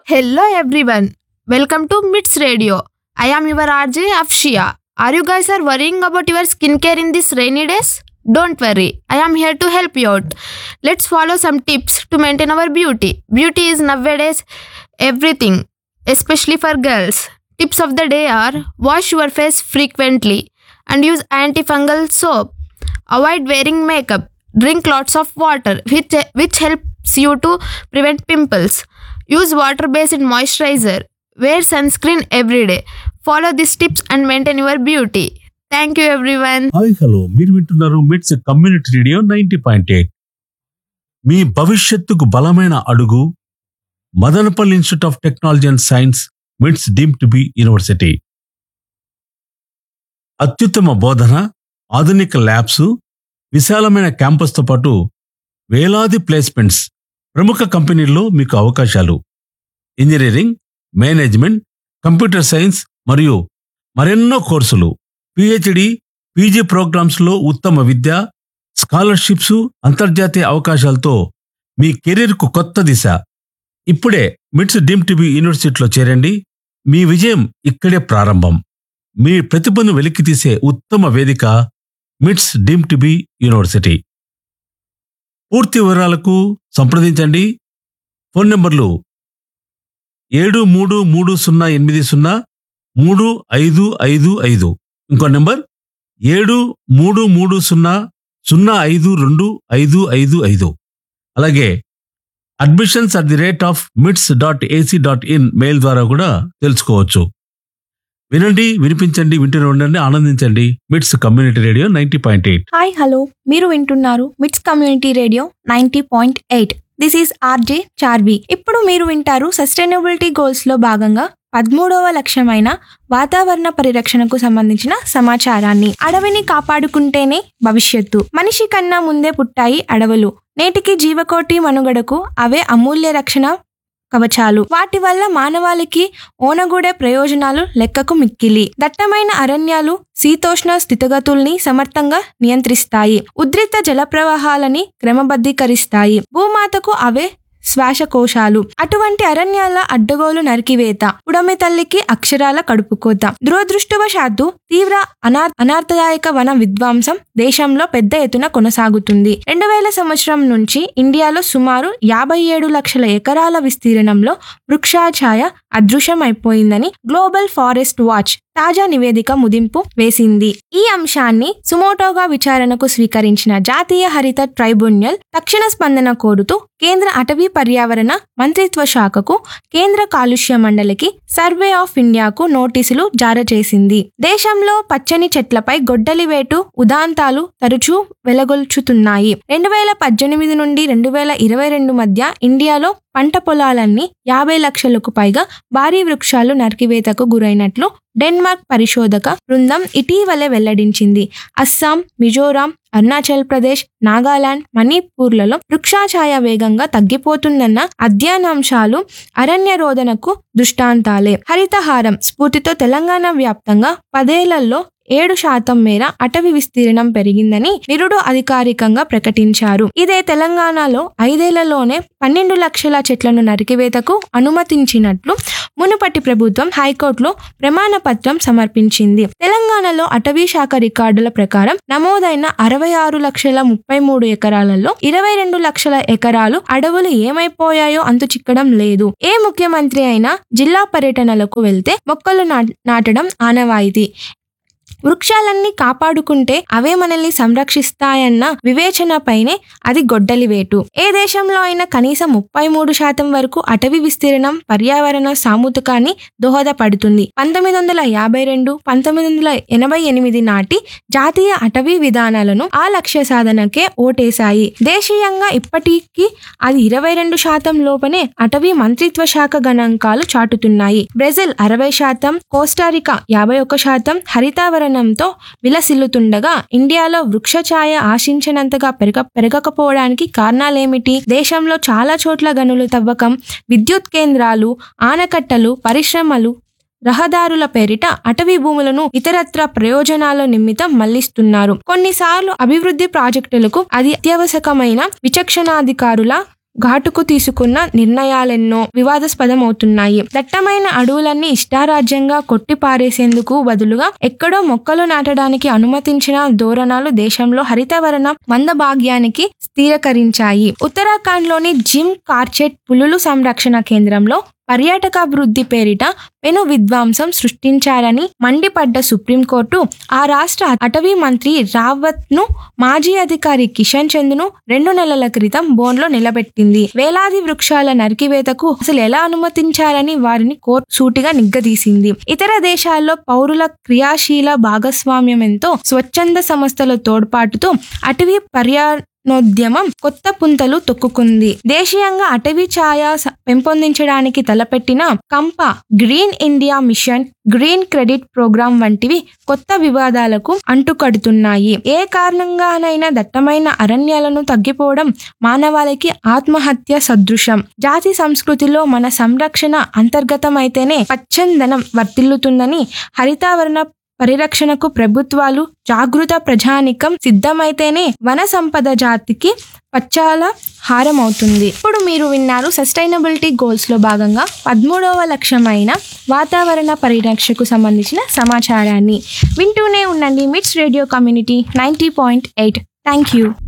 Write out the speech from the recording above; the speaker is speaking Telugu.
Hello everyone. Welcome to MITS Radio. I am your RJ Afshia. Are you guys are worrying about your skincare in these rainy days? Don't worry. I am here to help you out. Let's follow some tips to maintain our beauty. Beauty is nowadays everything, especially for girls. Tips of the day are wash your face frequently and use antifungal soap. Avoid wearing makeup. Drink lots of water, which, which helps you to prevent pimples. Use water based moisturizer. Wear sunscreen every day. Follow these tips and maintain your beauty. Thank you, everyone. Hi hello మీరు వింటున్నారు MITS community radio ninety point eight మీ భవిష్యత్తుకు బలమైన అడుగు Madanapalle institute of technology and science MITS deem to be university అత్యుత్తమ బోధన ఆధునిక ల్యాబ్స్ విశాలమైన క్యాంపస్తో పాటు వేలాది ప్లేస్మెంట్స్ ప్రముఖ కంపెనీల్లో మీకు అవకాశాలు ఇంజనీరింగ్ మేనేజ్మెంట్ కంప్యూటర్ సైన్స్ మరియు మరెన్నో కోర్సులు పిహెచ్డి పీజీ ప్రోగ్రామ్స్లో ఉత్తమ విద్య స్కాలర్షిప్స్ అంతర్జాతీయ అవకాశాలతో మీ కెరీర్కు కొత్త దిశ ఇప్పుడే మిట్స్ డీమ్ టీబీ యూనివర్సిటీలో చేరండి మీ విజయం ఇక్కడే ప్రారంభం మీ ప్రతిభను వెలికితీసే ఉత్తమ వేదిక మిట్స్ డీమ్ టీబీ యూనివర్సిటీ పూర్తి వివరాలకు సంప్రదించండి ఫోన్ నంబర్లు ఏడు మూడు మూడు సున్నా ఎనిమిది సున్నా మూడు ఐదు ఐదు ఐదు ఇంకో నెంబర్ ఏడు మూడు మూడు సున్నా సున్నా ఐదు రెండు ఐదు ఐదు ఐదు అలాగే admissions at the rate of MITS dot AC dot in mail ద్వారా కూడా తెలుసుకోవచ్చు వినండి వినిపించండి వింటూనే ఉండండి ఆనందించండి MITS community radio ninety point eight hi hello మీరు వింటున్నారు MITS community radio ninety point eight this is RJ చార్బీ ఇప్పుడు మీరు వింటారు సస్టైనబిలిటీ గోల్స్ లో భాగంగా పదమూడవ లక్ష్యమైన వాతావరణ పరిరక్షణకు సంబంధించిన సమాచారాన్ని అడవిని కాపాడుకుంటేనే భవిష్యత్తు మనిషి కన్నా ముందే పుట్టాయి అడవులు నేటికి జీవకోటి మనుగడకు అవే అమూల్య రక్షణ కవచాలు వాటి వల్ల మానవాళికి ఓనగూడే ప్రయోజనాలు లెక్కకు మిక్కిలి దట్టమైన అరణ్యాలు శీతోష్ణ స్థితిగతుల్ని సమర్థంగా నియంత్రిస్తాయి ఉద్రిక్త జల ప్రవాహాలని క్రమబద్ధీకరిస్తాయి భూమాతకు అవే శ్వాసకోశాలు అటువంటి అరణ్యాల అడ్డగోలు నరికివేత ఉడమి తల్లికి అక్షరాల కడుపుకోత దురదృష్టవశాత్తు తీవ్ర అనార్ అనార్థదాయక వన విధ్వంసం దేశంలో పెద్ద ఎత్తున కొనసాగుతుంది రెండు వేల సంవత్సరం నుంచి ఇండియాలో సుమారు యాభై ఏడు లక్షల ఎకరాల విస్తీర్ణంలో వృక్షాఛాయ అదృశ్యమైపోయిందని గ్లోబల్ ఫారెస్ట్ వాచ్ తాజా నివేదిక ముదింపు వేసింది ఈ అంశాన్ని సుమోటోగా విచారణకు స్వీకరించిన జాతీయ హరిత ట్రైబ్యునల్ తక్షణ స్పందన కోరుతూ కేంద్ర అటవీ పర్యావరణ మంత్రిత్వ శాఖకు కేంద్ర కాలుష్య మండలికి సర్వే ఆఫ్ ఇండియాకు నోటీసులు జారీ చేసింది దేశంలో పచ్చని చెట్లపై గొడ్డలి వేటు ఉదాంతాలు తరచూ వెలగొల్చుతున్నాయి రెండు వేల పద్దెనిమిది నుండి రెండు వేల ఇరవై రెండు మధ్య ఇండియాలో పంట పొలాలన్నీ యాభై లక్షలకు పైగా భారీ వృక్షాలు నరికివేతకు గురైనట్లు డెన్మార్క్ పరిశోధక బృందం ఇటీవలే వెల్లడించింది అస్సాం మిజోరాం అరుణాచల్ ప్రదేశ్ నాగాలాండ్ మణిపూర్లలో వృక్షాఛాయ వేగంగా తగ్గిపోతుందన్న అధ్యయనాంశాలు అరణ్య రోదనకు దృష్టాంతాలే హరితహారం స్ఫూర్తితో తెలంగాణ వ్యాప్తంగా పదేళ్లలో ఏడు శాతం మేర అటవీ విస్తీర్ణం పెరిగిందని నిరుడు అధికారికంగా ప్రకటించారు ఇదే తెలంగాణలో ఐదేళ్లలోనే పన్నెండు లక్షల చెట్లను నరికివేతకు అనుమతించినట్లు మునుపటి ప్రభుత్వం హైకోర్టులో ప్రమాణ పత్రం సమర్పించింది తెలంగాణలో అటవీ శాఖ రికార్డుల ప్రకారం నమోదైన అరవై ఆరు లక్షల ముప్పై మూడు ఎకరాలలో ఇరవై రెండు లక్షల ఎకరాలు అడవులు ఏమైపోయాయో అంతు చిక్కడం లేదు ఏ ముఖ్యమంత్రి అయినా జిల్లా పర్యటనలకు వెళ్తే మొక్కలు నాట- నాటడం ఆనవాయితీ వృక్షాలన్నీ కాపాడుకుంటే అవే మనల్ని సంరక్షిస్తాయన్న వివేచనపైనే అది గొడ్డలి వేటు ఏ దేశంలో అయినా కనీసం ముప్పై మూడు శాతం వరకు అటవీ విస్తీర్ణం పర్యావరణ సాముతకాన్ని దోహదపడుతుంది పంతొమ్మిది వందల యాభై రెండు పంతొమ్మిది వందల ఎనభై ఎనిమిది నాటి జాతీయ అటవీ విధానాలను ఆ లక్ష్య సాధనకే ఓటేశాయి దేశీయంగా ఇప్పటికీ అది ఇరవై రెండు శాతం లోపనే అటవీ మంత్రిత్వ శాఖ గణాంకాలు చాటుతున్నాయి బ్రెజిల్ అరవై శాతం కోస్టారికా యాభై ఒక్క శాతం హరితావరణంతో విలసిల్లుతుండగా ఇండియాలో వృక్షఛాయ ఆశించినంతగా పెరగ పెరగకపోవడానికి కారణాలేమిటి దేశంలో చాలా చోట్ల గనులు తవ్వకం విద్యుత్ కేంద్రాలు ఆనకట్టలు పరిశ్రమలు రహదారుల పేరిట అటవీ భూములను ఇతరత్ర ప్రయోజనాల నిమిత్తం మళ్లిస్తున్నారు కొన్నిసార్లు అభివృద్ధి ప్రాజెక్టులకు అది అత్యవసరమైన విచక్షణాధికారుల ఘాటుకు తీసుకున్న నిర్ణయాలెన్నో వివాదాస్పదమవుతున్నాయి దట్టమైన అడవులన్నీ ఇష్టారాజ్యంగా కొట్టి పారేసేందుకు బదులుగా ఎక్కడో మొక్కలు నాటడానికి అనుమతించిన ధోరణాలు దేశంలో హరితవరణ మందభాగ్యానికి స్థిరీకరించాయి ఉత్తరాఖండ్లోని జిమ్ కార్చెట్ పులులు సంరక్షణ కేంద్రంలో పర్యాటకాభివృద్ధి పేరిట పెను విధ్వంసం సృష్టించారని మండిపడ్డ సుప్రీంకోర్టు ఆ రాష్ట్ర అటవీ మంత్రి రావత్ ను మాజీ అధికారి కిషన్ చంద్ను రెండు నెలల క్రితం బోన్లో నిలబెట్టింది వేలాది వృక్షాల నరికివేతకు అసలు ఎలా అనుమతించారని వారిని కోర్టు సూటిగా నిగ్గదీసింది ఇతర దేశాల్లో పౌరుల క్రియాశీల భాగస్వామ్యం ఎంతో స్వచ్ఛంద సంస్థల తోడ్పాటుతో అటవీ పర్యా నోద్యమం కొత్త పుంతలు తొక్కుకుంది దేశీయంగా అటవీ ఛాయ స- పెంపొందించడానికి తలపెట్టిన కంప Green India Mission Green Credit Programme వంటివి కొత్త వివాదాలకు అంటుకడుతున్నాయి ఏ కారణంగానైనా దట్టమైన అరణ్యాలను తగ్గిపోవడం మానవాళికి ఆత్మహత్య సదృశం జాతి సంస్కృతిలో మన సంరక్షణ అంతర్గతమైతేనే పచ్చందనం వర్తిల్లుతుందని హరితావరణ పరిరక్షణకు ప్రభుత్వాలు జాగృత ప్రజానికం సిద్ధమైతేనే వన సంపద జాతికి పచ్చాల హారమవుతుంది ఇప్పుడు మీరు విన్నారు సస్టైనబిలిటీ గోల్స్ లో భాగంగా పదమూడవ లక్ష్యమైన వాతావరణ పరిరక్షకు సంబంధించిన సమాచారాన్ని వింటూనే ఉండండి MITS radio community ninety point eight thank you